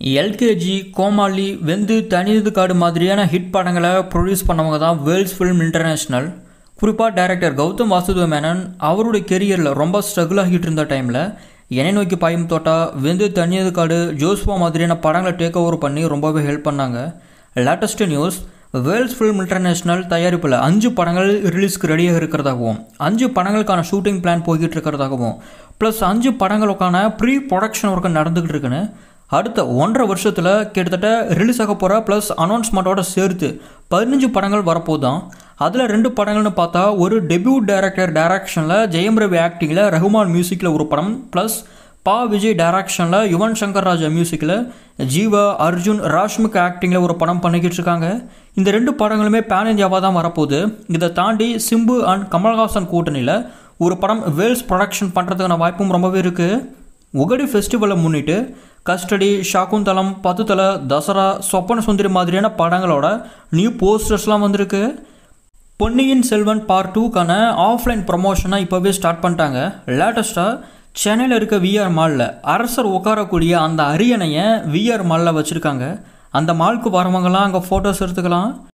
LKG கோமாளி வெந்து தனியது காடு மாதிரியான ஹிட் படங்களை ப்ரொடியூஸ் பண்ணவங்க தான் வேர்ல்ட்ஸ் ஃபிலிம் இன்டர்நேஷ்னல் குறிப்பாக டைரக்டர் கௌதம் வாசுதேவ மேனன் அவருடைய கெரியரில் ரொம்ப ஸ்ட்ரகிள் ஆகிட்டு இருந்த டைமில் என்னை நோக்கி பாயும் தோட்டா வெந்து தனியது காடு ஜோஸ்வா மாதிரியான படங்களை டேக் ஓவர் பண்ணி ரொம்பவே ஹெல்ப் பண்ணாங்க latest news Vels film international தயாரிப்பில் அஞ்சு படங்கள் ரிலீஸ்க்கு ரெடியாக இருக்கிறதாகவும் அஞ்சு படங்களுக்கான ஷூட்டிங் பிளான் போய்கிட்டு இருக்கிறதாகவும் ப்ளஸ் அஞ்சு படங்களுக்கான ப்ரீ ப்ரொடக்ஷன் ஒர்க்கு நடந்துக்கிட்டு இருக்குன்னு அடுத்த ஒன்றரை வருஷத்தில் கிட்டத்தட்ட ரிலீஸ் ஆக போகிற ப்ளஸ் அனௌன்ஸ்மெண்ட்டோட சேர்த்து பதினஞ்சு படங்கள் வரப்போதான் அதில் ரெண்டு படங்கள்னு பார்த்தா ஒரு டெபியூ டைரக்டர் டைரக்ஷனில் ஜெயம் ரவி ஆக்டிங்கில் ரகுமான் மியூசிக்கில் ஒரு படம் ப்ளஸ் பா விஜய் டைரக்ஷனில் யுவன் சங்கர் ராஜா மியூசிக்கில் ஜீவா அர்ஜுன் ராஷ்மிக் ஆக்டிங்கில் ஒரு படம் பண்ணிக்கிட்டு இருக்காங்க இந்த ரெண்டு படங்களுமே பேன் இந்தியாவாக தான் வரப்போகுது இதை தாண்டி சிம்பு அண்ட் கமல்ஹாசன் கூட்டணியில் ஒரு படம் வேல்ஸ் ப்ரொடக்ஷன் பண்ணுறதுக்கான வாய்ப்பும் ரொம்பவே இருக்குது உகடி ஃபெஸ்டிவலை முன்னிட்டு கஸ்டடி ஷாக்குந்தலம் பத்துத்தலை தசரா சொப்பன சுந்தரி மாதிரியான படங்களோட நியூ போஸ்டர்ஸ்லாம் வந்திருக்கு பொன்னியின் செல்வன் பார்ட் டூக்கான ஆஃப்லைன் ப்ரமோஷனை இப்போவே ஸ்டார்ட் பண்ணிட்டாங்க லேட்டஸ்ட்டாக சென்னையில் இருக்க விஆர் மாலில் அரசர் உட்காரக்கூடிய அந்த அரியணையை விஆர் மாலில் வச்சுருக்காங்க அந்த மாலுக்கு வரவங்கலாம் அங்கே ஃபோட்டோஸ் எடுத்துக்கலாம்